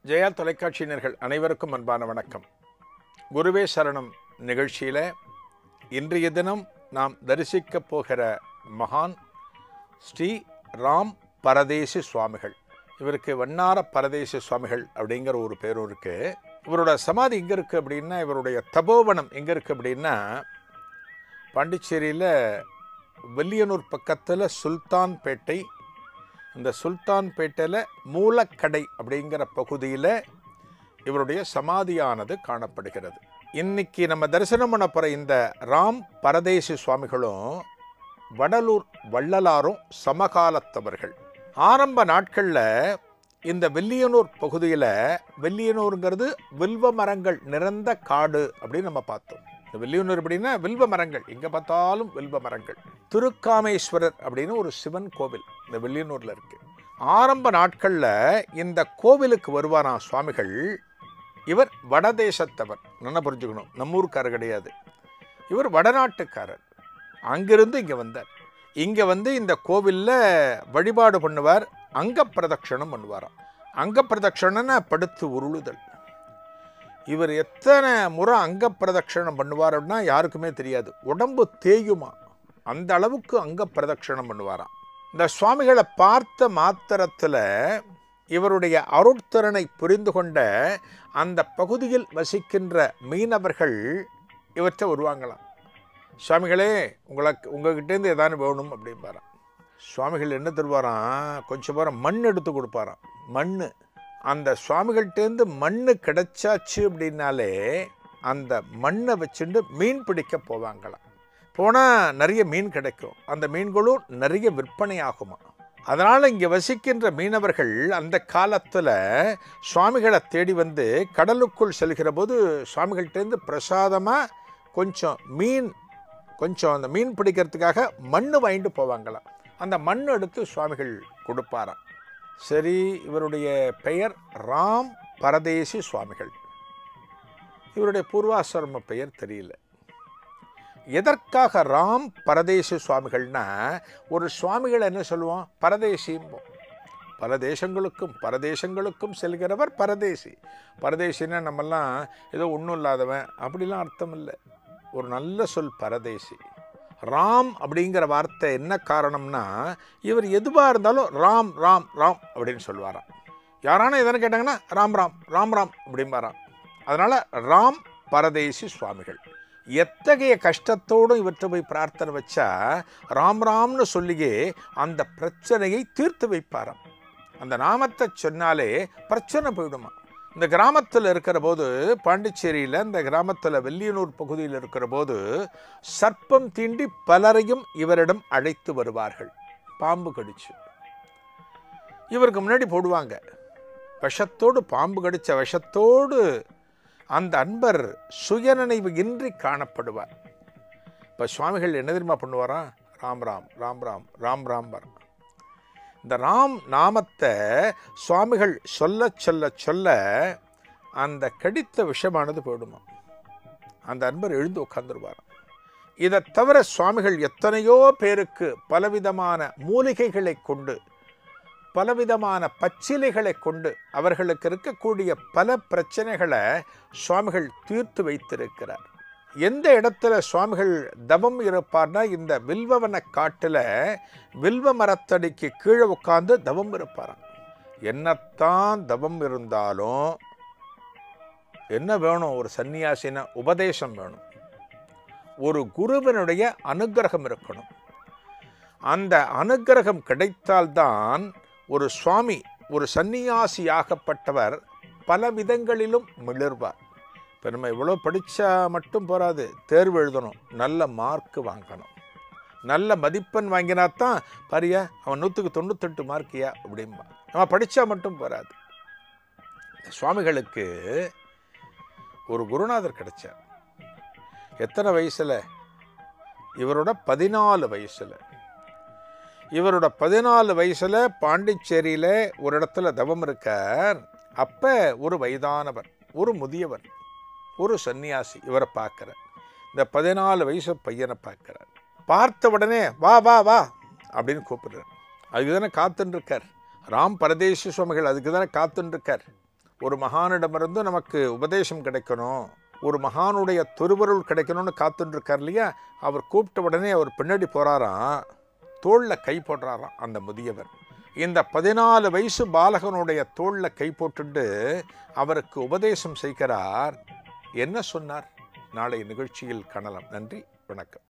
ஜெயா தொலைக்காட்சியினர்கள் அனைவருக்கும் அன்பான வணக்கம் குருவே சரணம் நிகழ்ச்சியில் இன்றைய தினம் நாம் தரிசிக்கப் போகிற மகான் ஸ்ரீ ராம் பரதேசி சுவாமிகள் இவருக்கு வண்ணார பரதேசி சுவாமிகள் அப்படிங்கிற ஒரு பேரும் இருக்கு இவரோட சமாதி எங்கே இருக்குது அப்படின்னா இவருடைய தபோவனம் எங்கே இருக்குது அப்படின்னா பாண்டிச்சேரியில் வெள்ளியனூர் பக்கத்தில் சுல்தான்பேட்டை இந்த சுல்தான்பேட்டையில் மூலக்கடை அப்படிங்கிற பகுதியில் இவருடைய சமாதியானது காணப்படுகிறது இன்னைக்கு நம்ம தரிசனம் பண்ண போகிற இந்த ராம் பரதேசி சுவாமிகளும் வடலூர் வள்ளலாரும் சமகாலத்தவர்கள் ஆரம்ப நாட்களில் இந்த வெள்ளியனூர் பகுதியில் வெள்ளியனூருங்கிறது வில்வ மரங்கள் நிறைந்த காடு அப்படின்னு நம்ம பார்த்தோம் இந்த வெள்ளியனூர் அப்படின்னா வில்வ மரங்கள் எங்கே பார்த்தாலும் வில்வ மரங்கள் திருக்காமேஸ்வரர் அப்படின்னு ஒரு சிவன் கோவில் இந்த வெள்ளியனூரில் இருக்கு ஆரம்ப நாட்களில் இந்த கோவிலுக்கு வருவாராம் சுவாமிகள் இவர் வடதேசத்தவர் நல்லா புரிஞ்சுக்கணும் நம்ம ஊருக்காரர் கிடையாது இவர் வடநாட்டுக்காரர் அங்கிருந்து இங்கே வந்தார் இங்கே வந்து இந்த கோவிலில் வழிபாடு பண்ணுவார் அங்க பிரதட்சணம் பண்ணுவாராம் அங்க பிரதட்சணம்னா படுத்து உருளுதல் இவர் எத்தனை முறை அங்க பிரதட்சணம் பண்ணுவார் அப்படின்னா யாருக்குமே தெரியாது உடம்பு தேயுமா அந்த அளவுக்கு அங்க பிரதட்சணம் பண்ணுவாராம் இந்த சுவாமிகளை பார்த்த மாத்திரத்தில் இவருடைய அருட்திறனை புரிந்து கொண்ட அந்த பகுதியில் வசிக்கின்ற மீனவர்கள் இவற்றை வருவாங்களாம் சுவாமிகளே உங்களுக்கு உங்ககிட்டேருந்து ஏதாவது வேணும் அப்படிம்பாராம் சுவாமிகள் என்ன தருவாராம் கொஞ்சம் பேரம் மண் எடுத்து கொடுப்பாராம் மண் அந்த சுவாமிகள்கிட்டேருந்து மண் கிடைச்சாச்சு அப்படின்னாலே அந்த மண்ணை வச்சுட்டு மீன் பிடிக்க போவாங்களாம் போனால் நிறைய மீன் கிடைக்கும் அந்த மீன்களும் நிறைய விற்பனை ஆகுமா அதனால் இங்கே வசிக்கின்ற மீனவர்கள் அந்த காலத்தில் சுவாமிகளை தேடி வந்து கடலுக்குள் செல்கிற போது சுவாமிகள்கிட்டேருந்து பிரசாதமாக கொஞ்சம் மீன் கொஞ்சம் அந்த மீன் பிடிக்கிறதுக்காக மண் வாங்கிட்டு போவாங்களாம் அந்த மண் எடுத்து சுவாமிகள் கொடுப்பாராம் சரி இவருடைய பெயர் ராம் பரதேசி சுவாமிகள் இவருடைய பூர்வாசிரம பெயர் தெரியல எதற்காக ராம் பரதேசி சுவாமிகள்னா ஒரு சுவாமிகள் என்ன சொல்லுவோம் பரதேசிம்போம் பல தேசங்களுக்கும் பரதேசங்களுக்கும் செல்கிறவர் பரதேசி பரதேசின்னா நம்மெல்லாம் ஏதோ ஒன்றும் இல்லாதவன் அப்படிலாம் அர்த்தம் இல்லை ஒரு நல்ல சொல் பரதேசி ராம் அப்படிங்கிற வார்த்தை என்ன காரணம்னா இவர் எதுவாக இருந்தாலும் ராம் ராம் ராம் அப்படின்னு சொல்லுவாராம் யாரான எதனா கேட்டாங்கன்னா ராம் ராம் ராம் ராம் அப்படிம்பாராம் அதனால் ராம் பரதேசி சுவாமிகள் எத்தகைய கஷ்டத்தோடும் இவற்றை போய் பிரார்த்தனை வச்சா ராம் ராம்னு சொல்லியே அந்த பிரச்சனையை தீர்த்து வைப்பாராம் அந்த நாமத்தை சொன்னாலே பிரச்சனை போயிடுமா இந்த கிராமத்தில் இருக்கிற போது பாண்டிச்சேரியில் இந்த கிராமத்தில் வெள்ளியனூர் பகுதியில் இருக்கிற போது சர்ப்பம் தீண்டி பலரையும் இவரிடம் அழைத்து வருவார்கள் பாம்பு கடிச்சு இவருக்கு முன்னாடி போடுவாங்க விஷத்தோடு பாம்பு கடிச்ச விஷத்தோடு அந்த அன்பர் சுயநினைவு இன்றி காணப்படுவார் இப்போ சுவாமிகள் என்ன தெரியுமா பண்ணுவாரா ராம் ராம் ராம் ராம் ராம் ராம் வர இந்த ராம் நாமத்தை சுவாமிகள் சொல்ல சொல்ல சொல்ல அந்த கடித்த விஷமானது போயிடுமா அந்த அன்பர் எழுந்து உட்காந்துருவார் இதை தவிர சுவாமிகள் எத்தனையோ பேருக்கு பலவிதமான மூலிகைகளை கொண்டு பலவிதமான பச்சிலைகளை கொண்டு அவர்களுக்கு இருக்கக்கூடிய பல பிரச்சனைகளை சுவாமிகள் தீர்த்து வைத்திருக்கிறார் எந்த இடத்துல சுவாமிகள் தவம் இருப்பார்னா இந்த வில்வவன காட்டில் வில்வ மரத்தடிக்கு கீழே உட்காந்து தவம் இருப்பாராம் என்னத்தான் தவம் இருந்தாலும் என்ன வேணும் ஒரு சன்னியாசின உபதேசம் வேணும் ஒரு குருவினுடைய அனுகிரகம் இருக்கணும் அந்த அனுகிரகம் கிடைத்தால்தான் ஒரு சுவாமி ஒரு சன்னியாசியாகப்பட்டவர் பல விதங்களிலும் மிளர்வார் இப்போ நம்ம இவ்வளோ படித்தா மட்டும் போகாது தேர்வு எழுதணும் நல்ல மார்க் வாங்கணும் நல்ல மதிப்பெண் வாங்கினா தான் பாரியா அவன் நூற்றுக்கு தொண்ணூத்தெட்டு மார்க்கியா அப்படிம்பா நம்ம படித்தா மட்டும் போகாது சுவாமிகளுக்கு ஒரு குருநாதர் கிடைச்சார் எத்தனை வயசில் இவரோட பதினாலு வயசில் இவரோட பதினாலு வயசில் பாண்டிச்சேரியில் ஒரு இடத்துல தவம் இருக்கார் அப்போ ஒரு வயதானவர் ஒரு முதியவர் ஒரு சன்னியாசி இவரை பார்க்குறார் இந்த பதினாலு வயசு பையனை பார்க்குறார் பார்த்த உடனே வா வா வா அப்படின்னு கூப்பிடுறார் அதுக்கு தானே காத்துன்னு இருக்கார் ராம் பரதேசி சுவாமிகள் அதுக்கு தானே காத்துன்னு இருக்கார் ஒரு மகானிடமிருந்து நமக்கு உபதேசம் கிடைக்கணும் ஒரு மகானுடைய திருவருள் கிடைக்கணும்னு காத்துட்டு இருக்கார் இல்லையா அவர் கூப்பிட்ட உடனே அவர் பின்னாடி போறாராம் தோளில் கை போடுறாராம் அந்த முதியவர் இந்த பதினாலு வயசு பாலகனுடைய தோளில் கை போட்டுட்டு அவருக்கு உபதேசம் செய்கிறார் என்ன சொன்னார் நாளை நிகழ்ச்சியில் காணலாம் நன்றி வணக்கம்